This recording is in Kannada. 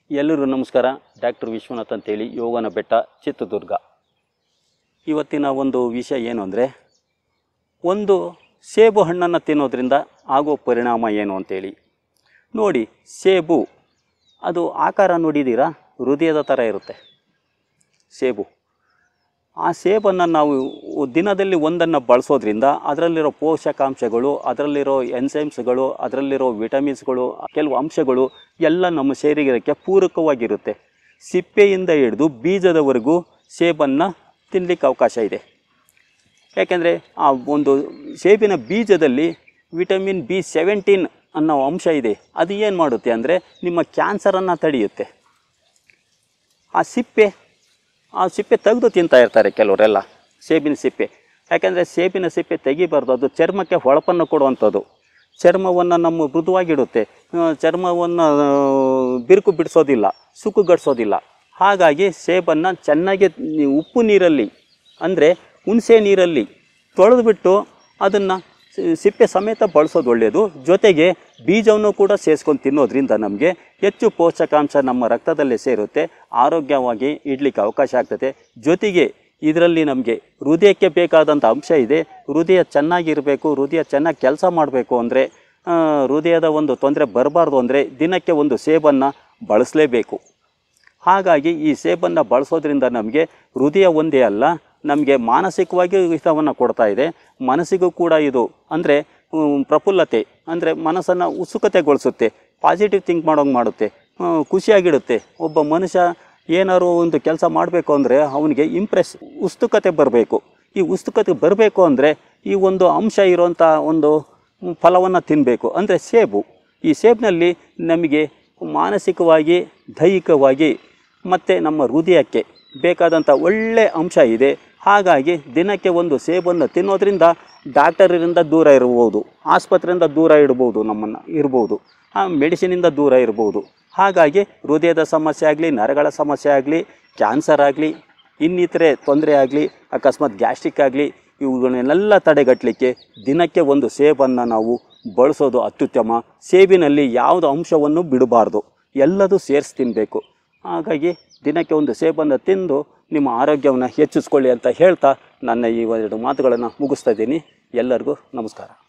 ಎಲ್ಲರಿಗೂ ನಮಸ್ಕಾರ ಡಾಕ್ಟರ್ ವಿಶ್ವನಾಥ್ ಅಂತೇಳಿ ಯೋಗನ ಬೆಟ್ಟ ಚಿತ್ರದುರ್ಗ ಇವತ್ತಿನ ಒಂದು ವಿಷಯ ಏನು ಅಂದರೆ ಒಂದು ಸೇಬು ಹಣ್ಣನ್ನು ತಿನ್ನೋದ್ರಿಂದ ಆಗೋ ಪರಿಣಾಮ ಏನು ಅಂತೇಳಿ ನೋಡಿ ಸೇಬು ಅದು ಆಕಾರ ನೋಡಿದ್ದೀರಾ ಹೃದಯದ ಥರ ಇರುತ್ತೆ ಸೇಬು ಆ ಸೇಬನ್ನು ನಾವು ದಿನದಲ್ಲಿ ಒಂದನ್ನು ಬಳಸೋದ್ರಿಂದ ಅದರಲ್ಲಿರೋ ಪೋಷಕಾಂಶಗಳು ಅದರಲ್ಲಿರೋ ಎನ್ಸೈಮ್ಸ್ಗಳು ಅದರಲ್ಲಿರೋ ವಿಟಮಿನ್ಸ್ಗಳು ಕೆಲವು ಅಂಶಗಳು ಎಲ್ಲ ನಮ್ಮ ಶರೀರಕ್ಕೆ ಪೂರಕವಾಗಿರುತ್ತೆ ಸಿಪ್ಪೆಯಿಂದ ಹಿಡಿದು ಬೀಜದವರೆಗೂ ಸೇಬನ್ನು ತಿನ್ನಲಿಕ್ಕೆ ಅವಕಾಶ ಇದೆ ಯಾಕೆಂದರೆ ಆ ಒಂದು ಸೇಬಿನ ಬೀಜದಲ್ಲಿ ವಿಟಮಿನ್ ಬಿ ಸೆವೆಂಟೀನ್ ಅನ್ನೋ ಅಂಶ ಇದೆ ಅದು ಏನು ಮಾಡುತ್ತೆ ಅಂದರೆ ನಿಮ್ಮ ಕ್ಯಾನ್ಸರನ್ನು ತಡೆಯುತ್ತೆ ಆ ಸಿಪ್ಪೆ ಆ ಸಿಪ್ಪೆ ತೆಗೆದು ತಿಂತಾ ಇರ್ತಾರೆ ಕೆಲವರೆಲ್ಲ ಸೇಬಿನ ಸಿಪ್ಪೆ ಯಾಕೆಂದರೆ ಸೇಬಿನ ಸಿಪ್ಪೆ ತೆಗಿಬಾರ್ದು ಅದು ಚರ್ಮಕ್ಕೆ ಹೊಳಪನ್ನು ಕೊಡುವಂಥದ್ದು ಚರ್ಮವನ್ನು ನಮ್ಮ ಮೃದುವಾಗಿಡುತ್ತೆ ಆ, ಚರ್ಮವನ್ನು ಆ, ಬಿರುಕು ಬಿಡಿಸೋದಿಲ್ಲ ಸುಕ್ಕುಗಡಿಸೋದಿಲ್ಲ ಹಾಗಾಗಿ ಸೇಬನ್ನು ಚೆನ್ನಾಗಿ ನೀವು ಉಪ್ಪು ನೀರಲ್ಲಿ ಅಂದರೆ ಹುಣಸೆ ನೀರಲ್ಲಿ ತೊಳೆದುಬಿಟ್ಟು ಅದನ್ನು ಸಿಪ್ಪೆ ಸಮೇತ ಬಳಸೋದು ಒಳ್ಳೆಯದು ಜೊತೆಗೆ ಬೀಜವನ್ನು ಕೂಡ ಸೇರಿಸ್ಕೊಂಡು ತಿನ್ನೋದ್ರಿಂದ ನಮಗೆ ಹೆಚ್ಚು ಪೋಷಕಾಂಶ ನಮ್ಮ ರಕ್ತದಲ್ಲಿ ಸೇರುತ್ತೆ ಆರೋಗ್ಯವಾಗಿ ಇಡ್ಲಿಕ್ಕೆ ಅವಕಾಶ ಆಗ್ತದೆ ಜೊತೆಗೆ ಇದರಲ್ಲಿ ನಮಗೆ ಹೃದಯಕ್ಕೆ ಬೇಕಾದಂಥ ಅಂಶ ಇದೆ ಹೃದಯ ಚೆನ್ನಾಗಿರಬೇಕು ಹೃದಯ ಚೆನ್ನಾಗಿ ಕೆಲಸ ಮಾಡಬೇಕು ಅಂದರೆ ಹೃದಯದ ಒಂದು ತೊಂದರೆ ಬರಬಾರ್ದು ಅಂದರೆ ದಿನಕ್ಕೆ ಒಂದು ಸೇಬನ್ನು ಬಳಸಲೇಬೇಕು ಹಾಗಾಗಿ ಈ ಸೇಬನ್ನು ಬಳಸೋದ್ರಿಂದ ನಮಗೆ ಹೃದಯ ಒಂದೇ ಅಲ್ಲ ನಮಗೆ ಮಾನಸಿಕವಾಗಿ ಹಿತವನ್ನು ಕೊಡ್ತಾ ಇದೆ ಮನಸ್ಸಿಗೂ ಕೂಡ ಇದು ಅಂದರೆ ಪ್ರಫುಲ್ಲತೆ ಅಂದರೆ ಮನಸ್ಸನ್ನು ಉತ್ಸುಕತೆಗೊಳಿಸುತ್ತೆ ಪಾಸಿಟಿವ್ ಥಿಂಕ್ ಮಾಡೋಂಗೆ ಮಾಡುತ್ತೆ ಆ, ಖುಷಿಯಾಗಿಡುತ್ತೆ ಒಬ್ಬ ಮನುಷ್ಯ ಏನಾದ್ರು ಒಂದು ಕೆಲಸ ಮಾಡಬೇಕು ಅಂದರೆ ಅವನಿಗೆ ಇಂಪ್ರೆಸ್ ಉತ್ಸುಕತೆ ಬರಬೇಕು ಈ ಉತ್ಸುಕತೆ ಬರಬೇಕು ಅಂದರೆ ಈ ಒಂದು ಅಂಶ ಇರುವಂಥ ಒಂದು ಫಲವನ್ನು ತಿನ್ನಬೇಕು ಅಂದರೆ ಸೇಬು ಈ ಸೇಬಿನಲ್ಲಿ ನಮಗೆ ಮಾನಸಿಕವಾಗಿ ದೈಹಿಕವಾಗಿ ಮತ್ತು ನಮ್ಮ ಹೃದಯಕ್ಕೆ ಬೇಕಾದಂಥ ಒಳ್ಳೆ ಅಂಶ ಇದೆ ಹಾಗಾಗಿ ದಿನಕ್ಕೆ ಒಂದು ಸೇಬನ್ನು ತಿನ್ನೋದ್ರಿಂದ ಡಾಕ್ಟರಿಂದ ದೂರ ಇರ್ಬೋದು ಆಸ್ಪತ್ರೆಯಿಂದ ದೂರ ಇಡ್ಬೋದು ನಮ್ಮನ್ನು ಇರ್ಬೋದು ಆ ಮೆಡಿಸಿನಿಂದ ದೂರ ಇರ್ಬೋದು ಹಾಗಾಗಿ ಹೃದಯದ ಸಮಸ್ಯೆ ಆಗಲಿ ನರಗಳ ಸಮಸ್ಯೆ ಆಗಲಿ ಕ್ಯಾನ್ಸರ್ ಆಗಲಿ ಇನ್ನಿತರೆ ತೊಂದರೆ ಆಗಲಿ ಅಕಸ್ಮಾತ್ ಗ್ಯಾಸ್ಟ್ರಿಕ್ ಆಗಲಿ ಇವುಗಳನ್ನೆಲ್ಲ ತಡೆಗಟ್ಟಲಿಕ್ಕೆ ದಿನಕ್ಕೆ ಒಂದು ಸೇಬನ್ನು ನಾವು ಬಳಸೋದು ಅತ್ಯುತ್ತಮ ಸೇಬಿನಲ್ಲಿ ಯಾವುದು ಅಂಶವನ್ನು ಬಿಡಬಾರ್ದು ಎಲ್ಲದೂ ಸೇರಿಸಿ ತಿನ್ನಬೇಕು ಹಾಗಾಗಿ ದಿನಕ್ಕೆ ಒಂದು ಸೇಬನ್ನು ತಿಂದು ನಿಮ್ಮ ಆರೋಗ್ಯವನ್ನು ಹೆಚ್ಚಿಸ್ಕೊಳ್ಳಿ ಅಂತ ಹೇಳ್ತಾ ನನ್ನ ಈ ಎರಡು ಮಾತುಗಳನ್ನು ಮುಗಿಸ್ತಾ ಇದ್ದೀನಿ ಎಲ್ಲರಿಗೂ ನಮಸ್ಕಾರ